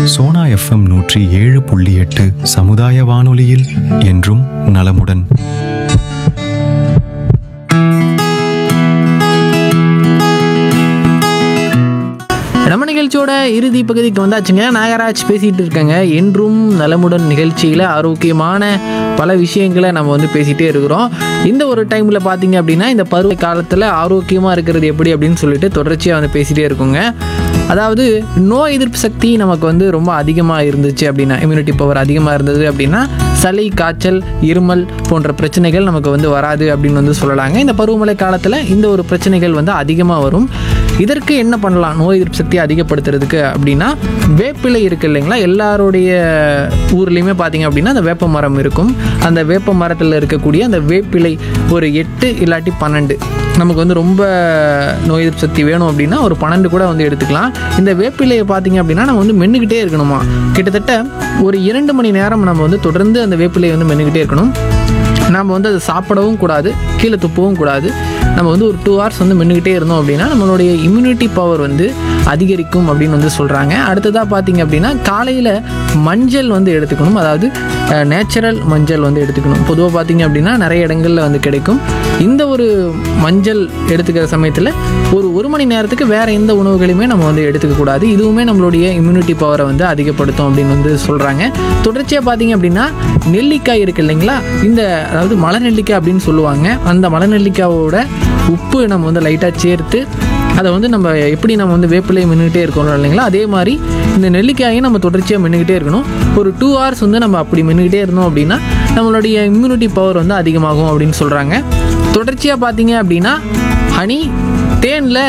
Sona FM நூற்றி ஏழு புள்ளி எட்டு சமுதாய வானொலியில் என்றும் நலமுடன் நம்ம நிகழ்ச்சியோட இறுதி பகுதிக்கு வந்தாச்சுங்க நாகராஜ் பேசிகிட்டு இருக்காங்க என்றும் நலமுடன் நிகழ்ச்சியில் ஆரோக்கியமான பல விஷயங்களை நம்ம வந்து பேசிகிட்டே இருக்கிறோம் இந்த ஒரு டைமில் பார்த்தீங்க அப்படின்னா இந்த பருவ காலத்தில் ஆரோக்கியமாக இருக்கிறது எப்படி அப்படின்னு சொல்லிட்டு தொடர்ச்சியாக வந்து பேசிகிட்டே இருக்குங்க அதாவது நோய் எதிர்ப்பு சக்தி நமக்கு வந்து ரொம்ப அதிகமாக இருந்துச்சு அப்படின்னா இம்யூனிட்டி பவர் அதிகமாக இருந்தது அப்படின்னா சளி காய்ச்சல் இருமல் போன்ற பிரச்சனைகள் நமக்கு வந்து வராது அப்படின்னு வந்து சொல்லலாங்க இந்த பருவமழை காலத்தில் இந்த ஒரு பிரச்சனைகள் வந்து அதிகமாக வரும் இதற்கு என்ன பண்ணலாம் நோய் எதிர்ப்பு சக்தியை அதிகப்படுத்துறதுக்கு அப்படின்னா வேப்பிலை இருக்கு இல்லைங்களா எல்லாருடைய ஊர்லேயுமே பார்த்தீங்க அப்படின்னா அந்த வேப்ப மரம் இருக்கும் அந்த வேப்ப மரத்தில் இருக்கக்கூடிய அந்த வேப்பிலை ஒரு எட்டு இல்லாட்டி பன்னெண்டு நமக்கு வந்து ரொம்ப நோய் எதிர்ப்பு சக்தி வேணும் அப்படின்னா ஒரு பன்னெண்டு கூட வந்து எடுத்துக்கலாம் இந்த வேப்பிலையை பார்த்தீங்க அப்படின்னா நம்ம வந்து மென்னுக்கிட்டே இருக்கணுமா கிட்டத்தட்ட ஒரு இரண்டு மணி நேரம் நம்ம வந்து தொடர்ந்து அந்த வேப்பிலையை வந்து மென்னுக்கிட்டே இருக்கணும் நம்ம வந்து அதை சாப்பிடவும் கூடாது கீழே துப்பவும் கூடாது நம்ம வந்து ஒரு டூ ஹவர்ஸ் வந்து மென்னுக்கிட்டே இருந்தோம் அப்படின்னா நம்மளுடைய இம்யூனிட்டி பவர் வந்து அதிகரிக்கும் அப்படின்னு வந்து சொல்கிறாங்க அடுத்ததாக பார்த்தீங்க அப்படின்னா காலையில் மஞ்சள் வந்து எடுத்துக்கணும் அதாவது நேச்சுரல் மஞ்சள் வந்து எடுத்துக்கணும் பொதுவாக பார்த்தீங்க அப்படின்னா நிறைய இடங்களில் வந்து கிடைக்கும் இந்த ஒரு மஞ்சள் எடுத்துக்கிற சமயத்தில் ஒரு ஒரு மணி நேரத்துக்கு வேறு எந்த உணவுகளையுமே நம்ம வந்து எடுத்துக்கக்கூடாது இதுவுமே நம்மளுடைய இம்யூனிட்டி பவரை வந்து அதிகப்படுத்தும் அப்படின்னு வந்து சொல்கிறாங்க தொடர்ச்சியாக பார்த்தீங்க அப்படின்னா நெல்லிக்காய் இருக்கு இல்லைங்களா இந்த அதாவது மலை நெல்லிக்காய் அப்படின்னு சொல்லுவாங்க அந்த மலை நெல்லிக்காயோட உப்பு நம்ம வந்து லைட்டாக சேர்த்து அதை வந்து நம்ம எப்படி நம்ம வந்து வேப்பிலையை மின்னுக்கிட்டே இருக்கணும் இல்லைங்களா அதே மாதிரி இந்த நெல்லிக்காயை நம்ம தொடர்ச்சியாக மின்னுக்கிட்டே இருக்கணும் ஒரு டூ ஹவர்ஸ் வந்து நம்ம அப்படி மின்னுக்கிட்டே இருந்தோம் அப்படின்னா நம்மளுடைய இம்யூனிட்டி பவர் வந்து அதிகமாகும் அப்படின்னு சொல்கிறாங்க தொடர்ச்சியாக பார்த்தீங்க அப்படின்னா ஹனி தேனில்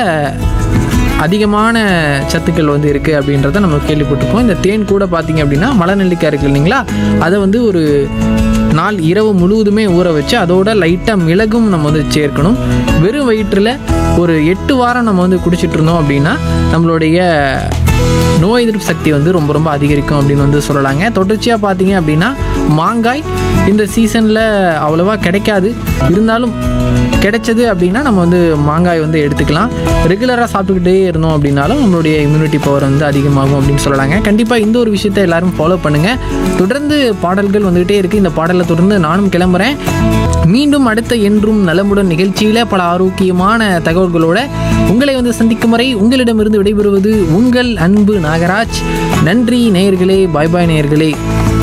அதிகமான சத்துக்கள் வந்து இருக்குது அப்படின்றத நம்ம கேள்விப்பட்டிருக்கோம் இந்த தேன் கூட பார்த்தீங்க அப்படின்னா மலை நெல்லிக்காய் இருக்குது இல்லைங்களா அதை வந்து ஒரு நாள் இரவு முழுவதுமே ஊற வச்சு அதோட லைட்டாக மிளகும் நம்ம வந்து சேர்க்கணும் வெறும் வயிற்றில் ஒரு எட்டு வாரம் நம்ம வந்து குடிச்சிட்டு இருந்தோம் அப்படின்னா நம்மளுடைய நோய் எதிர்ப்பு சக்தி வந்து ரொம்ப ரொம்ப அதிகரிக்கும் அப்படின்னு வந்து சொல்லலாங்க தொடர்ச்சியாக பார்த்தீங்க அப்படின்னா மாங்காய் இந்த சீசனில் அவ்வளோவா கிடைக்காது இருந்தாலும் கிடைச்சது அப்படின்னா நம்ம வந்து மாங்காய் வந்து எடுத்துக்கலாம் ரெகுலராக சாப்பிட்டுக்கிட்டே இருந்தோம் அப்படின்னாலும் நம்மளுடைய இம்யூனிட்டி பவர் வந்து அதிகமாகும் அப்படின்னு சொல்லலாங்க கண்டிப்பாக இந்த ஒரு விஷயத்தை எல்லாரும் ஃபாலோ பண்ணுங்கள் தொடர்ந்து பாடல்கள் வந்துகிட்டே இருக்குது இந்த பாடலை தொடர்ந்து நானும் கிளம்புறேன் மீண்டும் அடுத்த என்றும் நலமுடன் நிகழ்ச்சியில் பல ஆரோக்கியமான தகவல்களோட உங்களை வந்து சந்திக்கும் வரை உங்களிடமிருந்து விடைபெறுவது உங்கள் அன்பு நாகராஜ் நன்றி நேயர்களே பாய் பாய் நேயர்களே